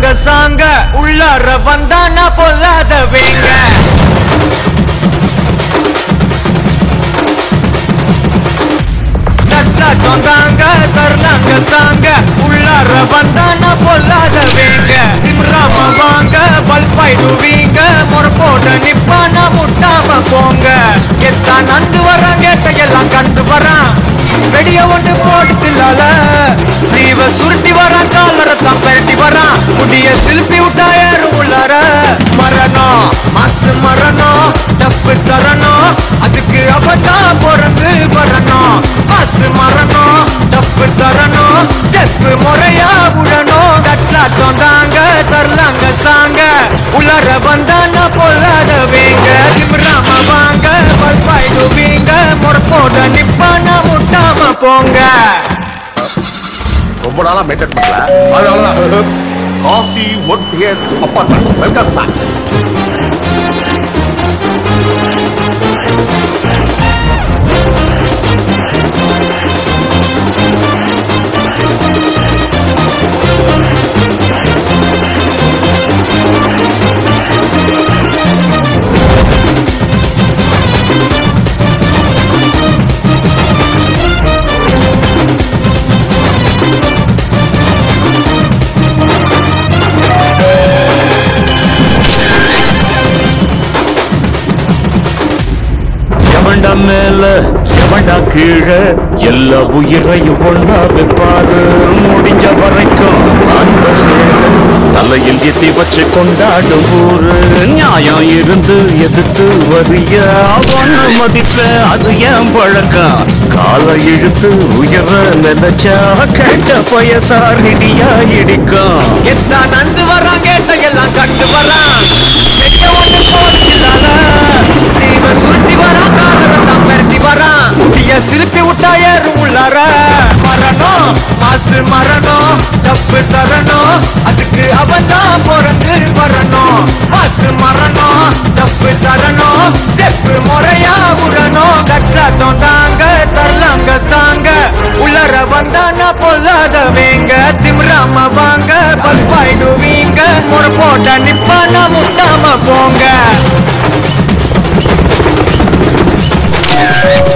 சாங்க உள்ளார வந்தானா பொல்லாத வேங்க நட்டாட்டம் தாங்க தரலாங்க சாங்க உள்ளார வந்தானா பொல்லாத வேங்க திம்ராம வாங்க பல்பாயிடுவீங்க முறப்போட நிப்பானா முட்டாம போங்க எத்தான் நந்து வரான் கேட்ட எல்லாம் கண்டு வரான் வெடிய ஒன்று போட்டுலால ஸ்லீவ சுருட்டி வரான் காலரை தான் பரட்டி வரான் முடிய சில்பி விட்டா ஏறும் உள்ளார மரணம் மாசு மரணம் டஃப் தரணும் அதுக்கு அவதான் பிறந்து வரணும் மாசு மரணம் டஃப் தரணும் ஸ்டெப் முறையா விடணும் கட்லாட்டம் தாங்க தரலாங்க சாங்க உலர வந்தானா பொல்லாத வேங்க திமிராம வாங்க பல்பாயிடுவீங்க முறப்போட நிப்பானா முட்டாம போங்க ரொம்ப நாளா மெயின்டைன் பண்ணல அதனாலதான் coffee one BH apartment welcome sir எவன்டா மேல எவன்டா கீழே எல்லா உயிரையும் ஒன்னா வைப்பாரு முடிஞ்ச வரைக்கும் அன்ப சேர தலையில் எத்தி வச்சு கொண்டாடும் ஊரு நியாயம் இருந்து எதிர்த்து வரிய அவன மதிப்ப அது ஏன் பழக்கம் காலை இழுத்து உயர நினைச்சா கேட்ட பயசார் இடியா இடிக்கும் எத்தான் நந்து வரான் கேட்ட எல்லாம் கண்டு வரான் வெடிய ஒண்ணு போட்டுலால ஸ்லீவ சுருட்டி வரான் காலரை தான் பரட்டி வரான் முடிய சிலுப்பி விட்டா ஏறும் உள்ளார மரணம் மாசு மரணம் டஃப் தரணும் அதுக்கு அவன் தான் பிறந்து வரணும் மாசு மரணம் டஃப் தரணும் ஸ்டெப் முறையா விடணும் கட்டாட்டம் தாங்க தரலாங்க சாங்க உள்ளர வந்தானா பொல்லாத வேங்க திம்ராம வாங்க பல்பாயிடுவீங்க முறை போட்ட நிப்பானா முட்டாம போங்க